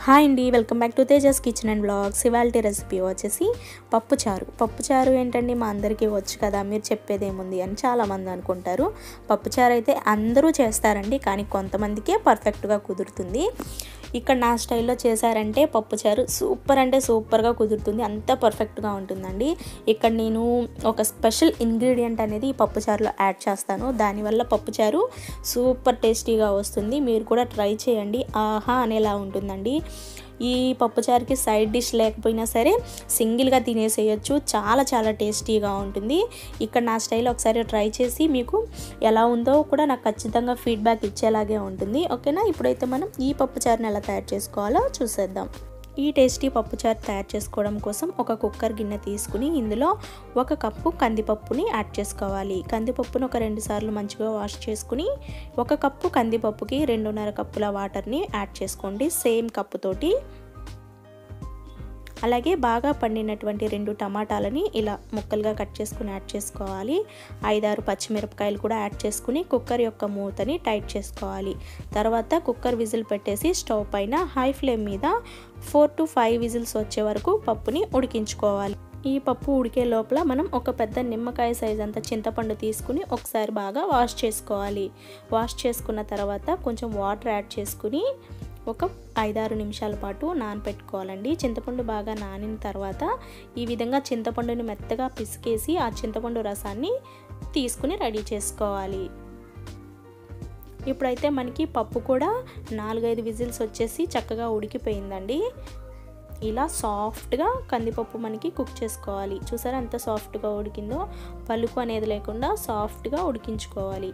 hi అండి welcome back to Tejas kitchen and blogs ఇవాళ recipe వచ్చేసి పప్పుచారు పప్పుచారు ఏంటండి మా అందరికీ వచ్చు కదా మీరు చెప్పేది ఏముంది అని చాలామంది అనుకుంటారు పప్పుచారు అయితే అందరూ చేస్తారండి కానీ కొంతమందికే పర్ఫెక్ట్గా కుదురుతుంది ఇక్కడ నా స్టైల్లో చేశారంటే పప్పుచారు సూపర్ అంటే సూపర్గా కుదురుతుంది అంత పర్ఫెక్ట్గా ఉంటుందండి ఇక్కడ నేను ఒక స్పెషల్ ఇంగ్రీడియంట్ అనేది ఈ పప్పుచారులో యాడ్ చేస్తాను దానివల్ల పప్పుచారు సూపర్ టేస్టీగా వస్తుంది మీరు కూడా ట్రై చేయండి ఆహా అనేలా ఉంటుందండి ఈ పప్పుచారుకి సైడ్ డిష్ లేకపోయినా సరే సింగిల్గా తినేసేయచ్చు చాలా చాలా టేస్టీగా ఉంటుంది ఇక్కడ నా స్టైల్ ఒకసారి ట్రై చేసి మీకు ఎలా ఉందో కూడా నాకు ఖచ్చితంగా ఫీడ్బ్యాక్ ఇచ్చేలాగే ఉంటుంది ఓకేనా ఇప్పుడైతే మనం ఈ పప్పుచారుని ఎలా తయారు చేసుకోవాలో చూసేద్దాం ఈ టేస్టీ పప్పుచారు తయారు చేసుకోవడం కోసం ఒక కుక్కర్ గిన్నె తీసుకుని ఇందులో ఒక కప్పు కందిపప్పుని యాడ్ చేసుకోవాలి కందిపప్పును ఒక రెండు సార్లు మంచిగా వాష్ చేసుకుని ఒక కప్పు కందిపప్పుకి రెండున్నర కప్పుల వాటర్ని యాడ్ చేసుకోండి సేమ్ కప్పుతోటి అలాగే బాగా పండినటువంటి రెండు టమాటాలని ఇలా ముక్కలుగా కట్ చేసుకుని యాడ్ చేసుకోవాలి ఐదారు పచ్చిమిరపకాయలు కూడా యాడ్ చేసుకుని కుక్కర్ యొక్క మూతని టైట్ చేసుకోవాలి తర్వాత కుక్కర్ విజిల్ పెట్టేసి స్టవ్ పైన హై ఫ్లేమ్ మీద ఫోర్ టు ఫైవ్ విజిల్స్ వచ్చే వరకు పప్పుని ఉడికించుకోవాలి ఈ పప్పు ఉడికే లోపల మనం ఒక పెద్ద నిమ్మకాయ సైజ్ అంత చింతపండు తీసుకుని ఒకసారి బాగా వాష్ చేసుకోవాలి వాష్ చేసుకున్న తర్వాత కొంచెం వాటర్ యాడ్ చేసుకుని ఒక ఐదారు నిమిషాల పాటు నానపెట్టుకోవాలండి చింతపండు బాగా నానిన తర్వాత ఈ విధంగా చింతపండుని మెత్తగా పిసికేసి ఆ చింతపండు రసాన్ని తీసుకుని రెడీ చేసుకోవాలి ఇప్పుడైతే మనకి పప్పు కూడా నాలుగైదు విజిల్స్ వచ్చేసి చక్కగా ఉడికిపోయిందండి ఇలా సాఫ్ట్గా కందిపప్పు మనకి కుక్ చేసుకోవాలి చూసారా ఎంత సాఫ్ట్గా ఉడికిందో పలుకు అనేది లేకుండా సాఫ్ట్గా ఉడికించుకోవాలి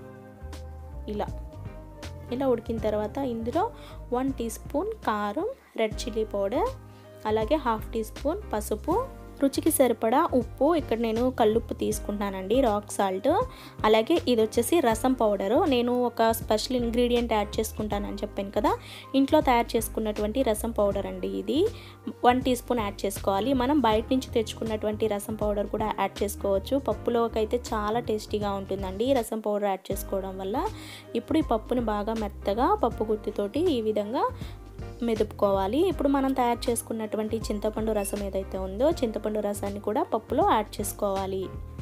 ఇలా ఇలా ఉడికిన తర్వాత ఇందులో వన్ టీ స్పూన్ కారం రెడ్ చిల్లీ పౌడర్ అలాగే హాఫ్ టీ స్పూన్ పసుపు రుచికి సరిపడా ఉప్పు ఇక్కడ నేను కల్లుప్పు తీసుకుంటానండి రాక్ సాల్ట్ అలాగే ఇది వచ్చేసి రసం పౌడరు నేను ఒక స్పెషల్ ఇంగ్రీడియంట్ యాడ్ చేసుకుంటానని చెప్పాను కదా ఇంట్లో తయారు చేసుకున్నటువంటి రసం పౌడర్ అండి ఇది వన్ టీ స్పూన్ యాడ్ చేసుకోవాలి మనం బయట నుంచి తెచ్చుకున్నటువంటి రసం పౌడర్ కూడా యాడ్ చేసుకోవచ్చు పప్పులోకి అయితే చాలా టేస్టీగా ఉంటుందండి రసం పౌడర్ యాడ్ చేసుకోవడం వల్ల ఇప్పుడు ఈ పప్పుని బాగా మెత్తగా పప్పు గుత్తితోటి ఈ విధంగా మెదుపుకోవాలి ఇప్పుడు మనం తయారు చేసుకున్నటువంటి చింతపండు రసం ఏదైతే ఉందో చింతపండు రసాన్ని కూడా పప్పులో యాడ్ చేసుకోవాలి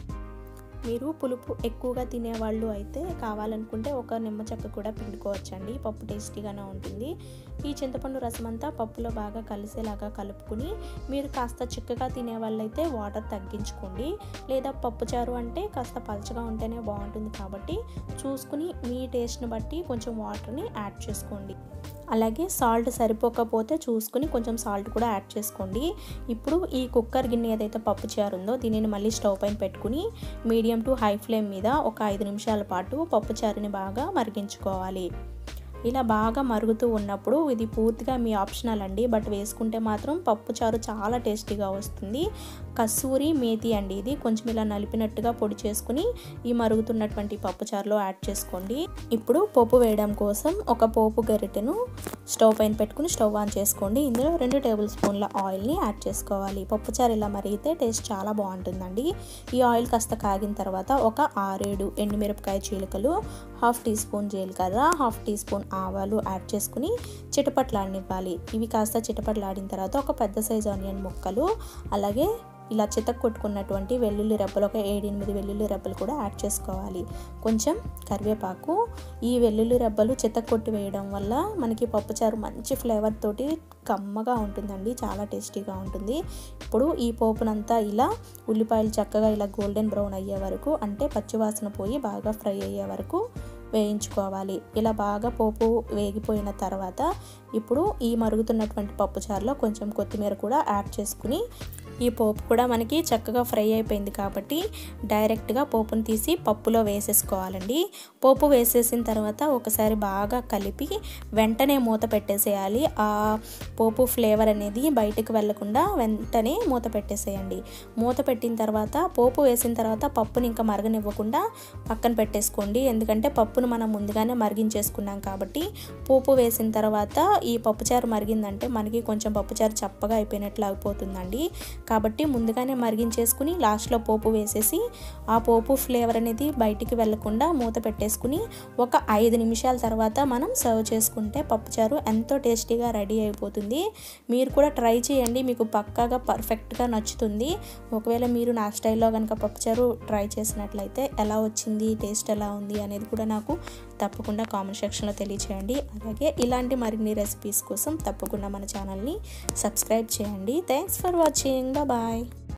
మీరు పులుపు ఎక్కువగా తినేవాళ్ళు అయితే కావాలనుకుంటే ఒక నిమ్మ చెక్క కూడా పిండుకోవచ్చండి పప్పు టేస్టీగానే ఉంటుంది ఈ చింతపండు రసం అంతా పప్పులో బాగా కలిసేలాగా కలుపుకుని మీరు కాస్త చిక్కగా తినే వాళ్ళైతే వాటర్ తగ్గించుకోండి లేదా పప్పుచారు అంటే కాస్త పలచగా ఉంటేనే బాగుంటుంది కాబట్టి చూసుకుని మీ టేస్ట్ని బట్టి కొంచెం వాటర్ని యాడ్ చేసుకోండి అలాగే సాల్ట్ సరిపోకపోతే చూసుకుని కొంచెం సాల్ట్ కూడా యాడ్ చేసుకోండి ఇప్పుడు ఈ కుక్కర్ గిన్నె ఏదైతే పప్పు చారుందో దీనిని మళ్ళీ స్టవ్ పైన పెట్టుకుని మీడియం టు హై ఫ్లేమ్ మీద ఒక ఐదు నిమిషాల పాటు పప్పు చారుని బాగా మరిగించుకోవాలి ఇలా బాగా మరుగుతూ ఉన్నప్పుడు ఇది పూర్తిగా మీ ఆప్షనల్ అండి బట్ వేసుకుంటే మాత్రం పప్పు చారు చాలా టేస్టీగా వస్తుంది కస్తూరి మేతి అండి ఇది కొంచెం ఇలా నలిపినట్టుగా పొడి చేసుకుని ఈ మరుగుతున్నటువంటి పప్పు చారులో యాడ్ చేసుకోండి ఇప్పుడు పోపు వేయడం కోసం ఒక పోపు గరిటెను స్టవ్ పైన పెట్టుకుని స్టవ్ ఆన్ చేసుకోండి ఇందులో రెండు టేబుల్ స్పూన్ల ఆయిల్ని యాడ్ చేసుకోవాలి పప్పుచారు ఇలా మరిగితే టేస్ట్ చాలా బాగుంటుందండి ఈ ఆయిల్ కాస్త కాగిన తర్వాత ఒక ఆరేడు ఎండుమిరపకాయ చీలికలు హాఫ్ టీ స్పూన్ జీలకర్ర హాఫ్ టీ స్పూన్ ఆవాలు యాడ్ చేసుకుని చిటపట్లాడనివ్వాలి ఇవి కాస్త చిటపట్లాడిన తర్వాత ఒక పెద్ద సైజు ఆనియన్ ముక్కలు అలాగే ఇలా చితక్ కొట్టుకున్నటువంటి వెల్లుల్లి రెబ్బలు ఒక ఏడెనిమిది వెల్లుల్లి రెబ్బలు కూడా యాడ్ చేసుకోవాలి కొంచెం కరివేపాకు ఈ వెల్లుల్లి రెబ్బలు చితక్ కొట్టి వేయడం వల్ల మనకి పప్పుచారు మంచి ఫ్లేవర్ తోటి కమ్మగా ఉంటుందండి చాలా టేస్టీగా ఉంటుంది ఇప్పుడు ఈ పోపునంతా ఇలా ఉల్లిపాయలు చక్కగా ఇలా గోల్డెన్ బ్రౌన్ అయ్యే వరకు అంటే పచ్చివాసన పోయి బాగా ఫ్రై అయ్యే వరకు వేయించుకోవాలి ఇలా బాగా పోపు వేగిపోయిన తర్వాత ఇప్పుడు ఈ మరుగుతున్నటువంటి పప్పుచారులో కొంచెం కొత్తిమీర కూడా యాడ్ చేసుకుని ఈ పోపు కూడా మనకి చక్కగా ఫ్రై అయిపోయింది కాబట్టి డైరెక్ట్గా పోపును తీసి పప్పులో వేసేసుకోవాలండి పోపు వేసేసిన తర్వాత ఒకసారి బాగా కలిపి వెంటనే మూత పెట్టేసేయాలి ఆ పోపు ఫ్లేవర్ అనేది బయటకు వెళ్లకుండా వెంటనే మూత పెట్టేసేయండి మూత పెట్టిన తర్వాత పోపు వేసిన తర్వాత పప్పుని ఇంకా మరగనివ్వకుండా పక్కన పెట్టేసుకోండి ఎందుకంటే పప్పును మనం ముందుగానే మరిగించేసుకున్నాం కాబట్టి పోపు వేసిన తర్వాత ఈ పప్పుచారు మరిగిందంటే మనకి కొంచెం పప్పుచారు చప్పగా అయిపోయినట్లు అయిపోతుందండి కాబట్టి ముందుగానే మరిగించేసుకుని లాస్ట్లో పోపు వేసేసి ఆ పోపు ఫ్లేవర్ అనేది బయటికి వెళ్లకుండా మూత పెట్టేసుకుని ఒక ఐదు నిమిషాల తర్వాత మనం సర్వ్ చేసుకుంటే పప్పుచారు ఎంతో టేస్టీగా రెడీ అయిపోతుంది మీరు కూడా ట్రై చేయండి మీకు పక్కాగా పర్ఫెక్ట్గా నచ్చుతుంది ఒకవేళ మీరు నా స్టైల్లో కనుక పప్పుచారు ట్రై చేసినట్లయితే ఎలా వచ్చింది టేస్ట్ ఎలా ఉంది అనేది కూడా నాకు తప్పకుండా కామెంట్ సెక్షన్లో తెలియచేయండి అలాగే ఇలాంటి మరిన్ని రెసిపీస్ కోసం తప్పకుండా మన ఛానల్ని సబ్స్క్రైబ్ చేయండి థ్యాంక్స్ ఫర్ వాచింగ్ బాయ్